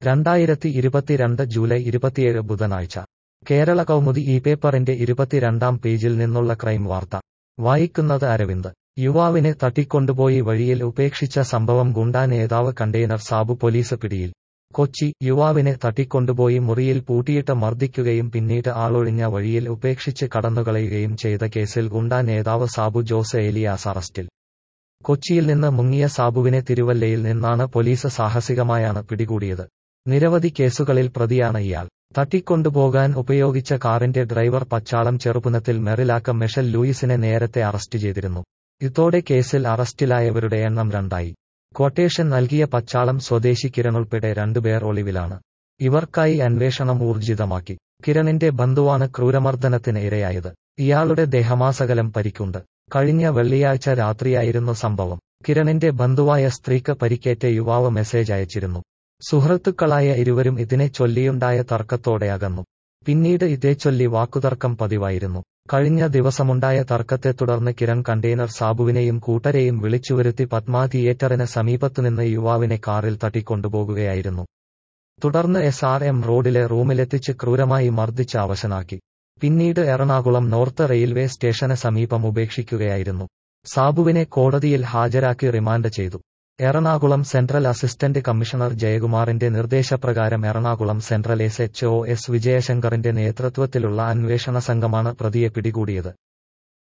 രണ്ടായിരത്തി ഇരുപത്തിരണ്ട് ജൂലൈ ഇരുപത്തിയേഴ് ബുധനാഴ്ച കേരള കൗമുദി ഈ പേപ്പറിന്റെ ഇരുപത്തിരണ്ടാം പേജിൽ നിന്നുള്ള ക്രൈം വാർത്ത വായിക്കുന്നത് അരവിന്ദ് യുവാവിനെ തട്ടിക്കൊണ്ടുപോയി വഴിയിൽ ഉപേക്ഷിച്ച സംഭവം ഗുണ്ടാ നേതാവ് കണ്ടെയ്നർ സാബു പോലീസ് പിടിയിൽ കൊച്ചി യുവാവിനെ തട്ടിക്കൊണ്ടുപോയി മുറിയിൽ പൂട്ടിയിട്ട് മർദ്ദിക്കുകയും പിന്നീട് ആളൊഴിഞ്ഞ വഴിയിൽ ഉപേക്ഷിച്ച് കടന്നുകളയുകയും ചെയ്ത കേസിൽ ഗുണ്ടാ നേതാവ് സാബു ജോസ് ഏലിയാസ് അറസ്റ്റിൽ കൊച്ചിയിൽ നിന്ന് മുങ്ങിയ സാബുവിനെ തിരുവല്ലയിൽ നിന്നാണ് പോലീസ് സാഹസികമായാണ് പിടികൂടിയത് നിരവധി കേസുകളിൽ പ്രതിയാണ് ഇയാൾ തട്ടിക്കൊണ്ടുപോകാൻ ഉപയോഗിച്ച കാറിന്റെ ഡ്രൈവർ പച്ചാളം ചെറുപുനത്തിൽ മെറിലാക്ക മെഷൽ ലൂയിസിനെ നേരത്തെ അറസ്റ്റ് ചെയ്തിരുന്നു ഇതോടെ കേസിൽ അറസ്റ്റിലായവരുടെ എണ്ണം രണ്ടായി ക്വട്ടേഷൻ നൽകിയ പച്ചാളം സ്വദേശി കിരൺ ഉൾപ്പെടെ രണ്ടുപേർ ഒളിവിലാണ് ഇവർക്കായി അന്വേഷണം ഊർജിതമാക്കി കിരണിന്റെ ബന്ധുവാണ് ക്രൂരമർദ്ദനത്തിന് ഇരയായത് ഇയാളുടെ ദേഹമാസകലം പരിക്കുണ്ട് കഴിഞ്ഞ വെള്ളിയാഴ്ച രാത്രിയായിരുന്നു സംഭവം കിരണിന്റെ ബന്ധുവായ സ്ത്രീക്ക് പരിക്കേറ്റ യുവാവ് മെസ്സേജ് അയച്ചിരുന്നു സുഹൃത്തുക്കളായ ഇരുവരും ഇതിനെ ചൊല്ലിയുണ്ടായ തർക്കത്തോടെ അകന്നു പിന്നീട് ഇതേച്ചൊല്ലി വാക്കുതർക്കം പതിവായിരുന്നു കഴിഞ്ഞ ദിവസമുണ്ടായ തർക്കത്തെ തുടർന്ന് കിരൺ കണ്ടെയ്നർ സാബുവിനെയും കൂട്ടരെയും വിളിച്ചുവരുത്തി പത്മ തിയേറ്ററിന് സമീപത്തുനിന്ന് യുവാവിനെ കാറിൽ തട്ടിക്കൊണ്ടുപോകുകയായിരുന്നു തുടർന്ന് എസ് ആർ എം റോഡിലെ റൂമിലെത്തിച്ച് ക്രൂരമായി മർദ്ദിച്ച് അവശനാക്കി പിന്നീട് എറണാകുളം നോർത്ത് റെയിൽവേ സ്റ്റേഷന് സമീപം ഉപേക്ഷിക്കുകയായിരുന്നു സാബുവിനെ കോടതിയിൽ ഹാജരാക്കി റിമാൻഡ് ചെയ്തു എറണാകുളം സെൻട്രൽ അസിസ്റ്റന്റ് കമ്മീഷണർ ജയകുമാറിന്റെ നിർദ്ദേശപ്രകാരം Ernakulam central S H O S വിജയശങ്കറിന്റെ നേതൃത്വത്തിലുള്ള അന്വേഷണ സംഘമാണ് പ്രതിയെ പിടികൂടിയത്